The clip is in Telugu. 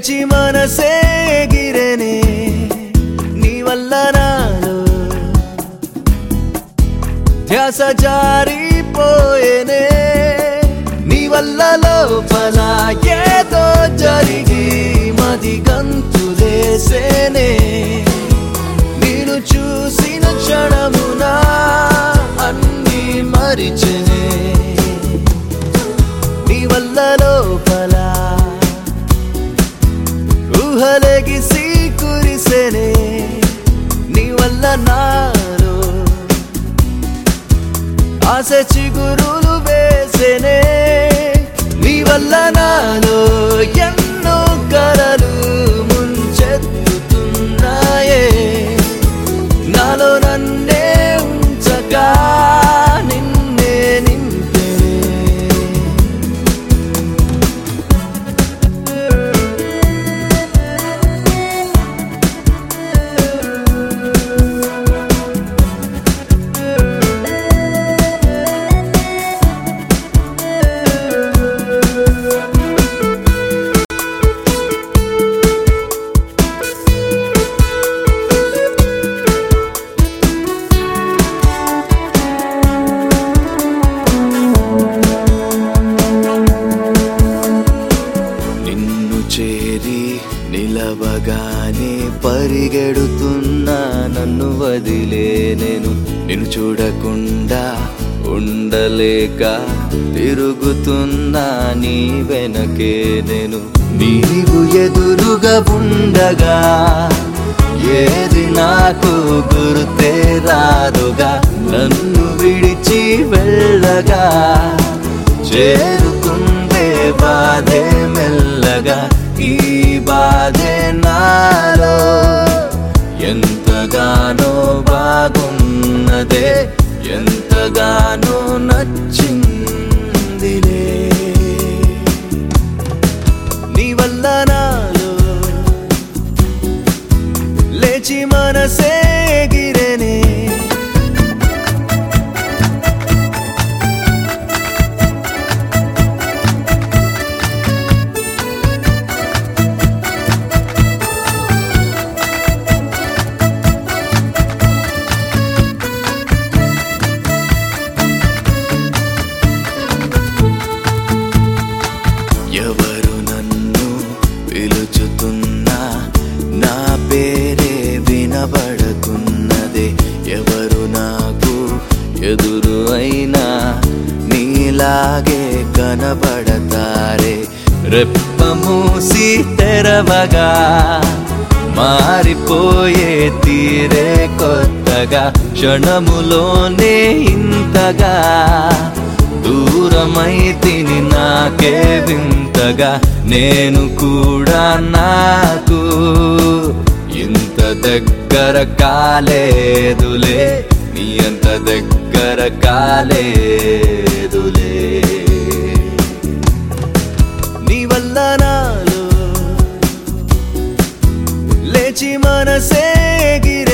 లేచి మనసే గిరనే నీ వల్ల నాలో ధ్యాస జారిపోయేనే నీ వల్ల లోపల ఏదో జరిగి మది గంతులేసేనే నేను చూసిన క్షణమున అన్ని మరిచెనే నీ వల్ల లోపల ఊహలెగిసి కురిసెనే నీ వల్ల నాలో ఆశ చిగురులు వేసెనే నీ వల్ల నాలో ఎన్నో కలలు ముంచెత్తుతున్నాయే నాలో నన్నే ఉంచగా నిన్నే నింపెనే నిన్ను చేరి నిలవగానే పరిగెడుతున్నా నన్ను వదిలే నేను నిన్ను చూడకుండా ఉండలేక తిరుగుతున్నా నీ వెనకే నేను నీవు ఎదురుగా ఉండగా ఏది నాకు గుర్తే రాదుగా నన్ను విడిచి వెళ్ళగా చేరుకుందే బాధే మెల్లగా ఈ బాధే నాలో ఎంతగానో బాగున్నదే ఎంతగానో నచ్చిందిలే నీ వల్ల నాలో లేచి మనసే గిరనే ఎవరు నన్ను పిలుచుతున్నా నా పేరే వినబడుతున్నదే ఎవరు నాకు ఎదురు అయినా నీలాగే కనబడతారే రెప్ప మూసి తెరవగా మారిపోయే తీరే కొత్తగా క్షణములోనే ఇంతగా దూరమై తిని నాకే వింతగా నేను కూడా నాకు ఇంత దగ్గర కాలేదులే నీ అంత దగ్గర కాలేదులే నీ వల్ల నాలో లేచి మనసే గిర